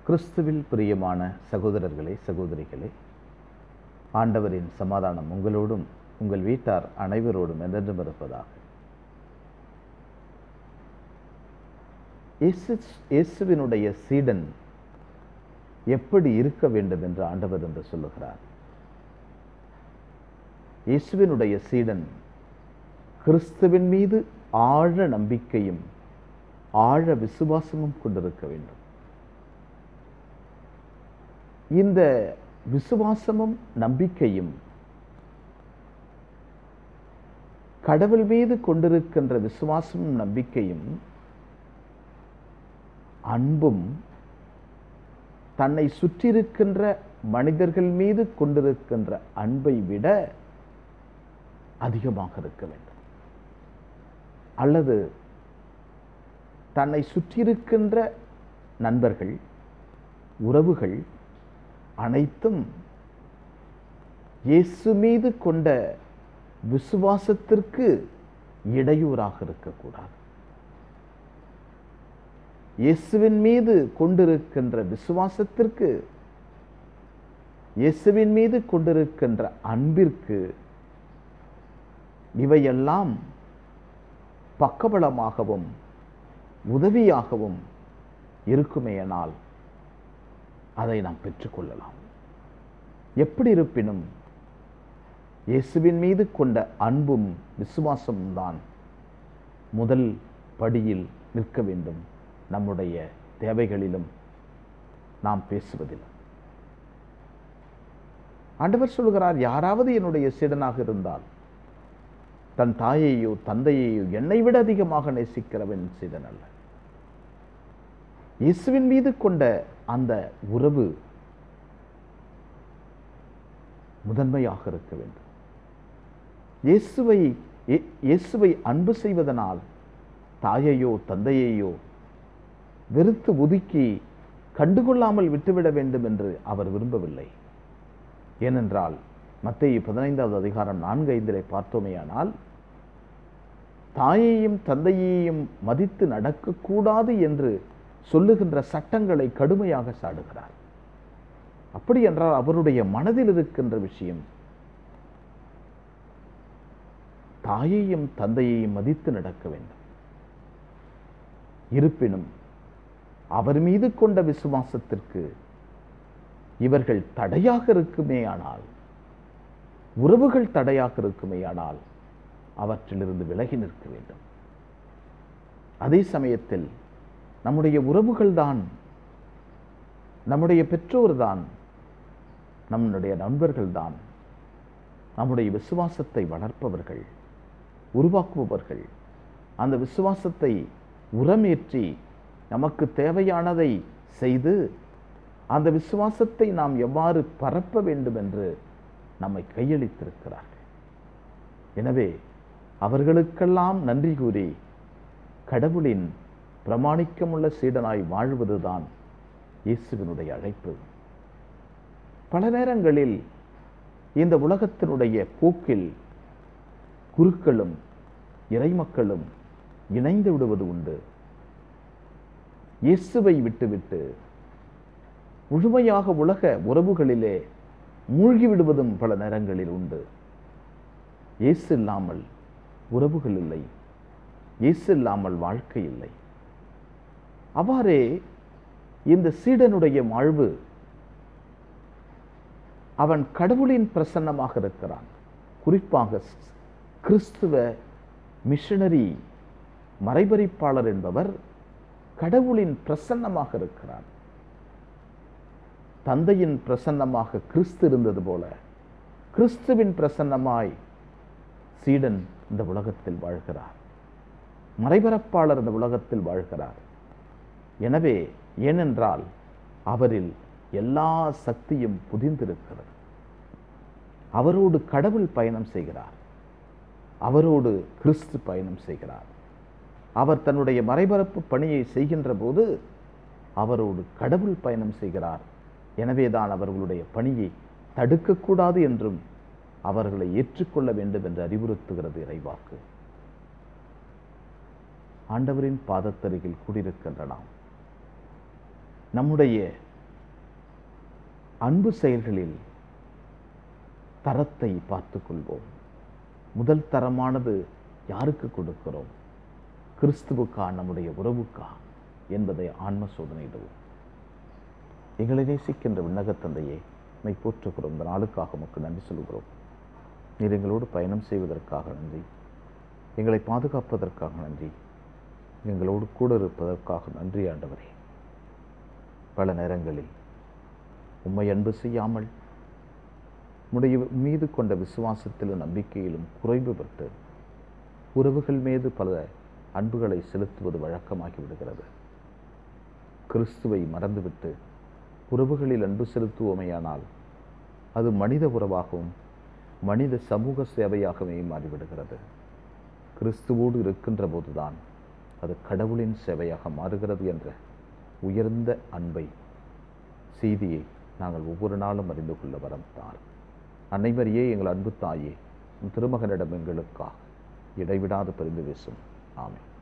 கிறிஸ்துவில் பிரியமான சகோதரர்களே சகோதரிகளே ஆண்டவரின் சமாதானம் உங்களோடும் உங்கள் வீட்டார் அனைவரோடும் என்றென்றும் இருப்பதாக இயேசு இயேசுவினுடைய சீடன் எப்படி இருக்க வேண்டும் என்று ஆண்டவர் என்று சொல்லுகிறார் இயேசுவினுடைய சீடன் கிறிஸ்துவின் மீது ஆழ நம்பிக்கையும் ஆழ விசுவாசமும் கொண்டிருக்க வேண்டும் இந்த விசுவாசமும் நம்பிக்கையும் கடவுள் மீது கொண்டிருக்கின்ற விசுவாசமும் நம்பிக்கையும் அன்பும் தன்னை சுற்றியிருக்கின்ற மனிதர்கள் மீது கொண்டிருக்கின்ற அன்பை விட அதிகமாக இருக்க வேண்டும் அல்லது தன்னை சுற்றியிருக்கின்ற நண்பர்கள் உறவுகள் அனைத்தும் இயேசு மீது கொண்ட விசுவாசத்திற்கு இடையூறாக இருக்கக்கூடாது இயேசுவின் மீது கொண்டிருக்கின்ற விசுவாசத்திற்கு இயேசுவின் மீது கொண்டிருக்கின்ற அன்பிற்கு இவையெல்லாம் பக்கபலமாகவும் உதவியாகவும் இருக்குமேயானால் அதை நாம் பெற்றுக்கொள்ளலாம் எப்படி இருப்பினும் இயேசுவின் மீது கொண்ட அன்பும் விசுவாசமும் தான் முதல் படியில் நிற்க வேண்டும் நம்முடைய தேவைகளிலும் நாம் பேசுவதில் ஆண்டவர் சொல்கிறார் யாராவது என்னுடைய சீடனாக இருந்தால் தன் தாயையோ தந்தையையோ என்னை விட அதிகமாக நேசிக்கிறவன் சீடன் அல்ல இயேசுவின் மீது கொண்ட அந்த உறவு முதன்மையாக இருக்க வேண்டும் இயேசுவை இயேசுவை அன்பு செய்வதனால் தாயையோ தந்தையையோ வெறுத்து ஒதுக்கி கண்டுகொள்ளாமல் விட்டுவிட வேண்டும் என்று அவர் விரும்பவில்லை ஏனென்றால் மத்திய பதினைந்தாவது அதிகாரம் நான்கு ஐந்திலே பார்த்தோமேயானால் தாயையும் தந்தையையும் மதித்து நடக்கக்கூடாது என்று சொல்லுகின்ற சட்டங்களை கடுமையாக சாடுகிறார் அப்படி என்றால் அவருடைய மனதில் இருக்கின்ற விஷயம் தாயையும் தந்தையையும் மதித்து நடக்க வேண்டும் இருப்பினும் அவர் மீது கொண்ட விசுவாசத்திற்கு இவர்கள் தடையாக இருக்குமே ஆனால் உறவுகள் தடையாக இருக்குமே ஆனால் அவற்றிலிருந்து விலகி நிற்க வேண்டும் அதே சமயத்தில் நம்முடைய உறவுகள் தான் நம்முடைய பெற்றோர் தான் நம்முடைய நண்பர்கள் தான் நம்முடைய விசுவாசத்தை வளர்ப்பவர்கள் உருவாக்குபவர்கள் அந்த விசுவாசத்தை உரமேற்றி நமக்கு தேவையானதை செய்து அந்த விசுவாசத்தை நாம் எவ்வாறு பரப்ப வேண்டும் என்று நம்மை கையளித்திருக்கிறார்கள் எனவே அவர்களுக்கெல்லாம் நன்றி கூறி கடவுளின் பிரமாணிக்கமுள்ள சீடனாய் வாழ்வதுதான் இயேசுவினுடைய அழைப்பு பல நேரங்களில் இந்த உலகத்தினுடைய போக்கில் குருக்களும் இறைமக்களும் இணைந்து விடுவது உண்டு இயேசுவை விட்டுவிட்டு முழுமையாக உலக உறவுகளிலே மூழ்கி விடுவதும் பல நேரங்களில் உண்டு இயேசு இல்லாமல் உறவுகள் இல்லை இயேசு இல்லாமல் வாழ்க்கை இல்லை அவ்வாறே இந்த சீடனுடைய வாழ்வு அவன் கடவுளின் பிரசன்னமாக இருக்கிறான் குறிப்பாக கிறிஸ்துவ மிஷனரி மறைபறிப்பாளர் என்பவர் கடவுளின் பிரசன்னமாக இருக்கிறான் தந்தையின் பிரசன்னமாக கிறிஸ்து இருந்தது போல கிறிஸ்துவின் பிரசன்னமாய் சீடன் இந்த உலகத்தில் வாழ்கிறார் மறைபரப்பாளர் இந்த உலகத்தில் வாழ்கிறார் எனவே ஏனென்றால் அவரில் எல்லா சக்தியும் புதிந்திருக்கிறது அவரோடு கடவுள் பயணம் செய்கிறார் அவரோடு கிறிஸ்து பயணம் செய்கிறார் அவர் தன்னுடைய மறைபரப்பு பணியை செய்கின்ற போது அவரோடு கடவுள் பயணம் செய்கிறார் எனவேதான் அவர்களுடைய பணியை தடுக்கக்கூடாது என்றும் அவர்களை ஏற்றுக்கொள்ள வேண்டும் என்று அறிவுறுத்துகிறது இறைவாக்கு ஆண்டவரின் பாதத்தருகில் கூடியிருக்கின்ற நாம் நம்முடைய அன்பு செயல்களில் தரத்தை பார்த்துக் கொள்வோம் முதல் தரமானது யாருக்கு கொடுக்கிறோம் கிறிஸ்துவுக்கா நம்முடைய உறவுக்கா என்பதை ஆன்ம சோதனையிடுவோம் எங்களை நேசிக்கின்ற விண்ணகத் தந்தையே மை போற்றுகிறோம் இந்த நாளுக்காக உமக்கு நன்றி சொல்கிறோம் நீர் எங்களோடு பயணம் செய்வதற்காக நன்றி எங்களை பாதுகாப்பதற்காக நன்றி எங்களோடு கூட இருப்பதற்காக நன்றி ஆண்டவரே பல நேரங்களில் உம்மை அன்பு செய்யாமல் உம்முடைய மீது கொண்ட விசுவாசத்திலும் நம்பிக்கையிலும் குறைவு பெற்று உறவுகள் மீது பல அன்புகளை செலுத்துவது வழக்கமாகி விடுகிறது கிறிஸ்துவை மறந்துவிட்டு உறவுகளில் அன்பு செலுத்துவோமேயானால் அது மனித உறவாகவும் மனித சமூக சேவையாகவே மாறிவிடுகிறது கிறிஸ்துவோடு இருக்கின்ற போதுதான் அது கடவுளின் சேவையாக மாறுகிறது என்ற உயர்ந்த அன்பை செய்தியை நாங்கள் ஒவ்வொரு நாளும் அறிந்து கொள்ள வரம் தார் அன்னைமரியே எங்கள் அன்பு தாயே உன் திருமகனிடம் எங்களுக்காக இடைவிடாது பரிந்து பேசும் ஆமென்